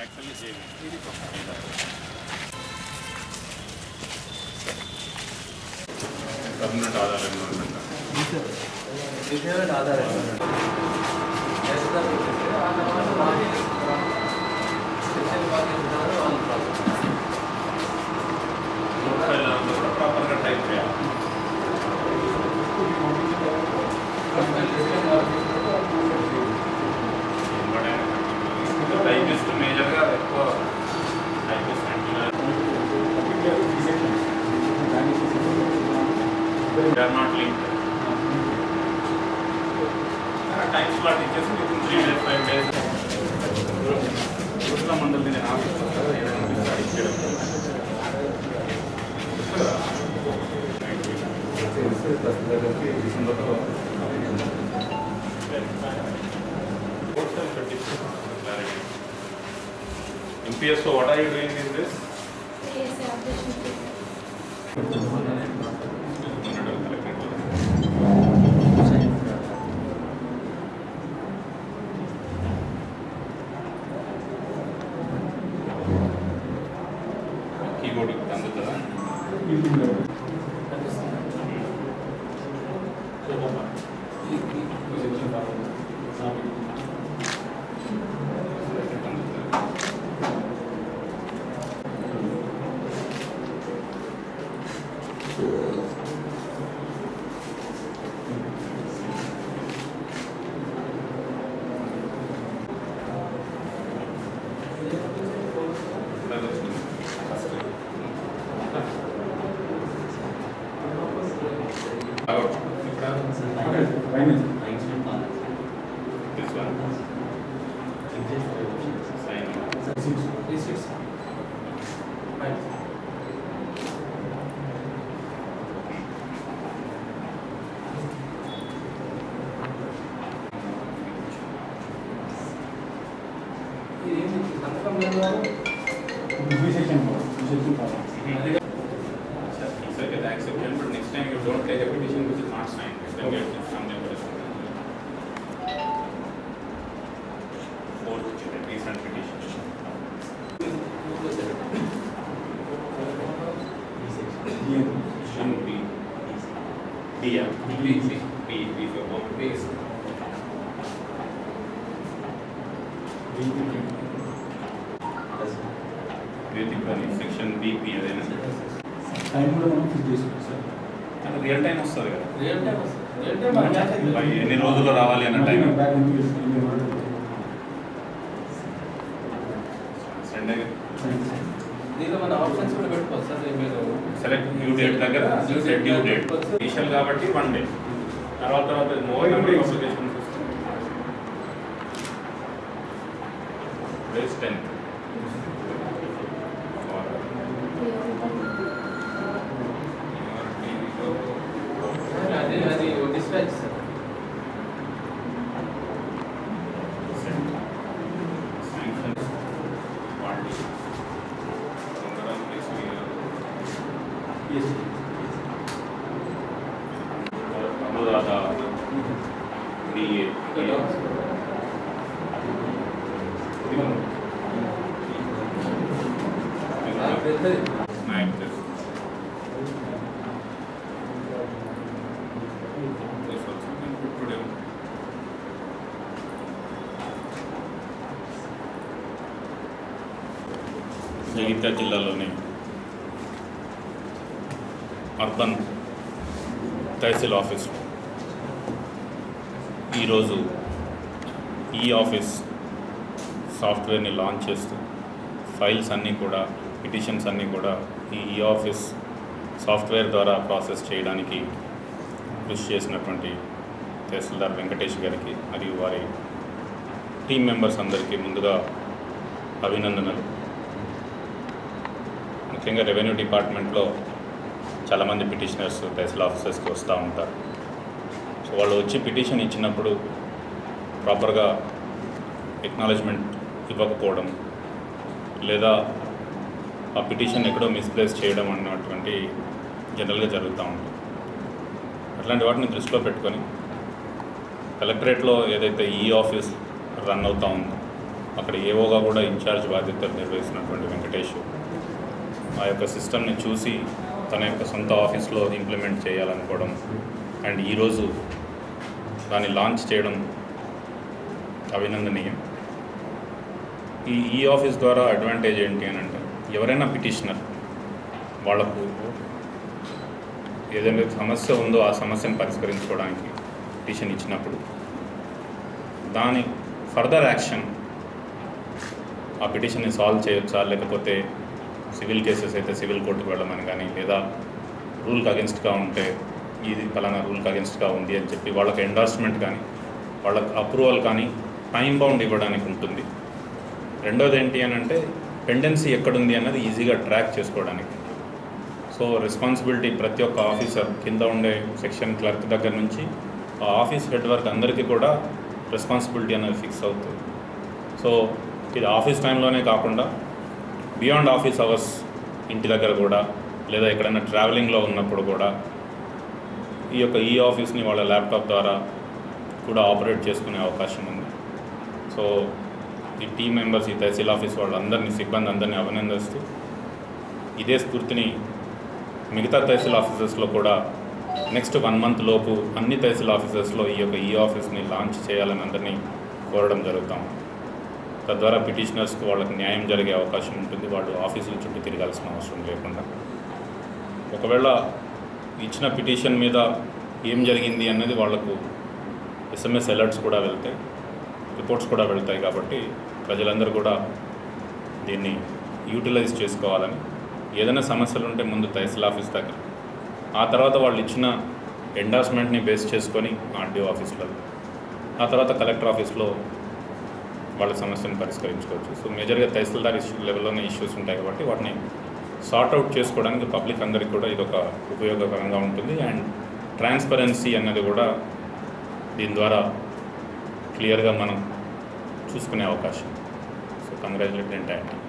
Actually JV permanent ఆధారం ఉంటుందా ప్రాపర్గా టైప్ చేయాలి టైపిస్ట్ మేజర్గా ఎక్కువ typist or not link time slot ఇచ్చేసి మీకు త్రీ డేస్ ఫైవ్ డేస్ చూస్తాం మండలి నేను ఆఫీస్ ఏదైనా ఇచ్చేయడం MPSO, what are you doing in this? Keyboard అందుతుందా This one. Sign on. It's okay, the acceptance, but next time you don't take a petition which is not signed, then get it from the Fourth, recent petition. Should be B, yeah? B, B, B, B for home. B is Vedic Prani, section BP అదేనా time కూడా మనం fix చేసుకుంటాం sir అంటే real time వస్తుంది కదా real time వస్తుంది. Real time మన match అది. మరి ఎన్ని రోజుల్లో రావాలి అన్న టైం బ్యాక్ ఎందుకు వేసుకుంటాం? ఏం వాడదు. సండే దీనిలో మన ఆప్షన్స్ కూడా పెట్టుకోవచ్చు సార్ మీరు సెలెక్ట్ డ్యూ డేట్ దగ్గర సెట్ డ్యూ డేట్ ఇనిషియల్ కాబట్టి వన్ డే తర్వాత తర్వాత మోర్ నెంబర్ ఆఫ్ అప్లికేషన్స్ వస్తుంది డేస్ టెన్ అది అది dispatch sir sanctions party. Overall, please be Yes. Anuradha D A Nayak This also can put today. Jagtial జిల్లాలోని అర్బన్ తహసీల్ ఆఫీస్ ఈరోజు ఈ ఆఫీస్ సాఫ్ట్వేర్ని లాంచ్ చేస్తూ ఫైల్స్ అన్నీ కూడా పిటిషన్స్ అన్నీ కూడా ఈ ఈ ఆఫీస్ సాఫ్ట్వేర్ ద్వారా ప్రాసెస్ చేయడానికి కృషి చేసినటువంటి తహసీల్దార్ వెంకటేష్ గారికి మరియు వారి టీం మెంబర్స్ అందరికీ ముందుగా అభినందనలు ముఖ్యంగా రెవెన్యూ డిపార్ట్మెంట్లో చాలామంది పిటిషనర్స్ తహసీల్ ఆఫీసర్స్కి వస్తూ ఉంటారు సో వాళ్ళు వచ్చి పిటిషన్ ఇచ్చినప్పుడు ప్రాపర్గా ఎక్నాలజ్మెంట్ ఇవ్వకపోవడం లేదా ఆ పిటిషన్ ఎక్కడో మిస్ప్లేస్ చేయడం అన్నటువంటి జనరల్గా జరుగుతూ ఉంటుంది అట్లాంటి వాటిని దృష్టిలో పెట్టుకొని కలెక్టరేట్లో ఏదైతే ఈ ఆఫీస్ రన్ అవుతూ ఉందో అక్కడ ఏవోగా కూడా ఇన్ఛార్జ్ బాధ్యతలు నిర్వహిస్తున్నటువంటి వెంకటేష్ ఆ యొక్క సిస్టమ్ని చూసి తన యొక్క సొంత ఆఫీస్లో ఇంప్లిమెంట్ చేయాలనుకోవడం అండ్ ఈరోజు దాన్ని లాంచ్ చేయడం అభినందనీయం ఈ ఈ ఆఫీస్ ద్వారా అడ్వాంటేజ్ ఏంటి అని అంటే ఎవరైనా పిటిషనర్ వాళ్ళకు ఏదైనా సమస్య ఉందో ఆ సమస్యను పరిష్కరించుకోవడానికి పిటిషన్ ఇచ్చినప్పుడు దాని ఫర్దర్ యాక్షన్ ఆ పిటిషన్ని సాల్వ్ చేయొచ్చా లేకపోతే సివిల్ కేసెస్ అయితే సివిల్ కోర్టుకు వెళ్ళమని కానీ లేదా రూల్కి అగెన్స్ట్గా ఉంటే ఇది ఫలానా రూల్కి అగెన్స్ట్గా ఉంది అని చెప్పి వాళ్ళకి ఎండార్స్మెంట్ కానీ వాళ్ళకి అప్రూవల్ కానీ టైం బౌండ్ ఇవ్వడానికి ఉంటుంది రెండోది ఏంటి అని అంటే పెండెన్సీ ఎక్కడుంది అన్నది ఈజీగా ట్రాక్ చేసుకోవడానికి సో రెస్పాన్సిబిలిటీ ప్రతి ఒక్క ఆఫీసర్ కింద ఉండే సెక్షన్ క్లర్క్ దగ్గర నుంచి ఆ ఆఫీస్ హెడ్ వర్క్ అందరికీ కూడా రెస్పాన్సిబిలిటీ అనేది ఫిక్స్ అవుతుంది సో ఇది ఆఫీస్ టైంలోనే కాకుండా బియాండ్ ఆఫీస్ అవర్స్ ఇంటి దగ్గర కూడా లేదా ఎక్కడైనా ట్రావెలింగ్లో ఉన్నప్పుడు కూడా ఈ యొక్క ఈ ఆఫీస్ని వాళ్ళ ల్యాప్టాప్ ద్వారా కూడా ఆపరేట్ చేసుకునే అవకాశం ఉంది సో ఈ టీం మెంబర్స్ ఈ తహసీల్ ఆఫీస్ వాళ్ళందరినీ సిబ్బంది అందరినీ అభినందిస్తూ ఇదే స్ఫూర్తిని మిగతా తహసీల్ ఆఫీసెస్లో కూడా నెక్స్ట్ వన్ మంత్ లోపు అన్ని తహసీల్ ఆఫీసెస్లో ఈ యొక్క ఈ ఆఫీస్ని లాంచ్ చేయాలని అందరినీ కోరడం జరుగుతాం తద్వారా పిటిషనర్స్కి వాళ్ళకి న్యాయం జరిగే అవకాశం ఉంటుంది వాళ్ళు ఆఫీసుల చుట్టూ తిరగాల్సిన అవసరం లేకుండా ఒకవేళ ఇచ్చిన పిటిషన్ మీద ఏం జరిగింది అన్నది వాళ్ళకు ఎస్ఎంఎస్ అలర్ట్స్ కూడా వెళ్తాయి రిపోర్ట్స్ కూడా వెళ్తాయి కాబట్టి ప్రజలందరూ కూడా దీన్ని యూటిలైజ్ చేసుకోవాలని ఏదైనా సమస్యలు ఉంటే ముందు తహసీల్ ఆఫీస్ దగ్గర ఆ తర్వాత వాళ్ళు ఇచ్చిన ఎండార్స్మెంట్ని బేస్ చేసుకొని ఆర్డీఓ ఆఫీస్లో ఆ తర్వాత కలెక్టర్ ఆఫీస్లో వాళ్ళ సమస్యను పరిష్కరించుకోవచ్చు సో మేజర్గా తహసీల్దార్ ఇష్యూ లెవెల్లోనే ఇష్యూస్ ఉంటాయి కాబట్టి వాటిని సార్ట్ అవుట్ చేసుకోవడానికి పబ్లిక్ అందరికీ కూడా ఇది ఒక ఉపయోగకరంగా ఉంటుంది అండ్ ట్రాన్స్పరెన్సీ అన్నది కూడా దీని ద్వారా క్లియర్గా మనం చూసుకునే అవకాశం సో కంగ్రాచులేట్ ఎంటైర్